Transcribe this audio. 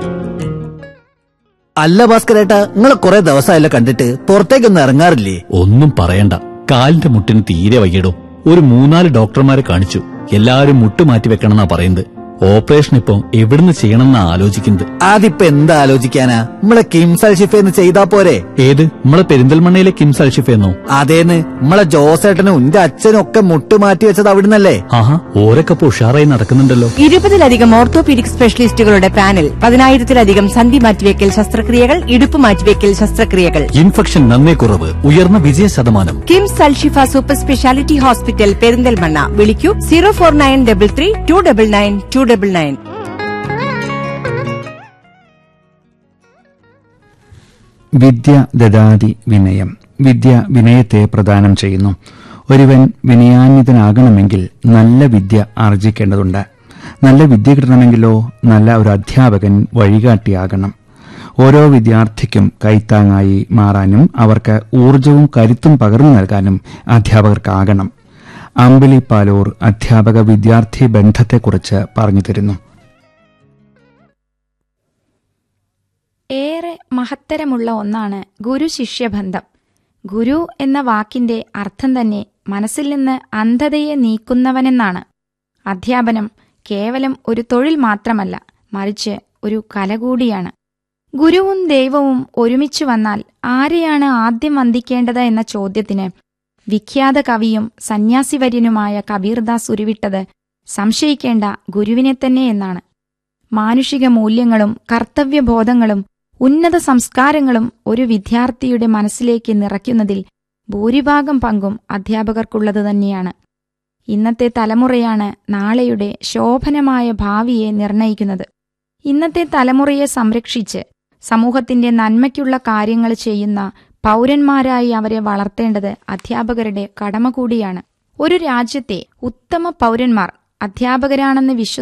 അല്ല ഭാസ്കരേട്ടാ നിങ്ങളെ കുറെ ദിവസമായല്ലോ കണ്ടിട്ട് പുറത്തേക്കൊന്നും ഇറങ്ങാറില്ലേ ഒന്നും പറയണ്ട കാലിന്റെ മുട്ടിന് തീരെ വയ്യടോ ഒരു മൂന്നാല് ഡോക്ടർമാരെ കാണിച്ചു എല്ലാവരും മുട്ട് മാറ്റി വെക്കണമെന്നാ പറയുന്നത് ഓപ്പറേഷൻ ഇപ്പം എവിടുന്ന് ചെയ്യണമെന്നാ ആലോചിക്കുന്നത് അതിപ്പോ എന്താ ആലോചിക്കാനാ നമ്മളെ കിംസൽ ഷിഫേന്ന് ചെയ്താ പോരെ ഏത് നമ്മളെ പെരിന്തൽമണ്ണയിലെ കിംസ് അൽഷിഫെന്നോ അതേന്ന് നമ്മളെ ജോസേട്ടനും എന്റെ അച്ഛനും ഒക്കെ മുട്ട് മാറ്റി വെച്ചത് അവിടുന്നല്ലേ ആഹാ ഓരൊക്കെ ഇപ്പൊ ഉഷാറായി നടക്കുന്നുണ്ടല്ലോ ഇരുപതിലധികം ഓർത്തോപീഡിക് സ്പെഷ്യലിസ്റ്റുകളുടെ പാനൽ പതിനായിരത്തിലധികം സന്ധി മാറ്റിവെക്കൽ ശസ്ത്രക്രിയകൾ ഇടുപ്പ് മാറ്റിവെക്കൽ ശസ്ത്രക്രിയകൾ ഇൻഫെക്ഷൻ നന്നേ കുറവ് ഉയർന്ന വിജയ ശതമാനം KIMS Alshifa super speciality hospital Perinthalmanna വിളിക്കൂ zero four nine double three two double nine two double nine വിദ്യ ദദാതി വിനയം വിദ്യ വിനയത്തെ പ്രദാനം ചെയ്യുന്നു ഒരുവൻ വിനയാന്വിതനാകണമെങ്കിൽ നല്ല വിദ്യ ആർജിക്കേണ്ടതുണ്ട് നല്ല വിദ്യ കിട്ടണമെങ്കിലോ നല്ല ഒരു അധ്യാപകൻ വഴികാട്ടിയാകണം ഓരോ വിദ്യാർത്ഥിക്കും കൈത്താങ്ങായി മാറാനും അവർക്ക് ഊർജവും കരുത്തും പകർന്നു നൽകാനും അധ്യാപകർക്കാകണം അമ്പിളി പാലൂർ അധ്യാപക വിദ്യാർത്ഥി ബന്ധത്തെക്കുറിച്ച് പറഞ്ഞു തരുന്നു ഏറെ മഹത്തരമുള്ള ഒന്നാണ് ഗുരു ശിഷ്യബന്ധം ഗുരു എന്ന വാക്കിന്റെ അർത്ഥം തന്നെ മനസ്സിൽ നിന്ന് അന്ധതയെ നീക്കുന്നവനെന്നാണ് അധ്യാപനം കേവലം ഒരു തൊഴിൽ മാത്രമല്ല മറിച്ച് ഒരു കല കൂടിയാണ് ഗുരുവും ദൈവവും ഒരുമിച്ച് വന്നാൽ ആരെയാണ് ആദ്യം വന്ദിക്കേണ്ടത് എന്ന ചോദ്യത്തിന് വിഖ്യാത കവിയും സന്യാസിവര്യനുമായ കബീർദാസ് ഉരുവിട്ടത് സംശയിക്കേണ്ട ഗുരുവിനെ തന്നെ എന്നാണ് മാനുഷിക മൂല്യങ്ങളും കർത്തവ്യബോധങ്ങളും ഉന്നത സംസ്കാരങ്ങളും ഒരു വിദ്യാർത്ഥിയുടെ മനസ്സിലേക്ക് നിറയ്ക്കുന്നതിൽ ഭൂരിഭാഗം പങ്കും അധ്യാപകർക്കുള്ളത് തന്നെയാണ് ഇന്നത്തെ തലമുറയാണ് നാളെയുടെ ശോഭനമായ ഭാവിയെ നിർണയിക്കുന്നത് ഇന്നത്തെ തലമുറയെ സംരക്ഷിച്ച് സമൂഹത്തിന്റെ നന്മയ്ക്കുള്ള കാര്യങ്ങൾ ചെയ്യുന്ന പൗരന്മാരായി അവരെ വളർത്തേണ്ടത് അധ്യാപകരുടെ കടമ കൂടിയാണ് ഒരു രാജ്യത്തെ ഉത്തമ പൗരന്മാർ അധ്യാപകരാണെന്ന് വിശ്വ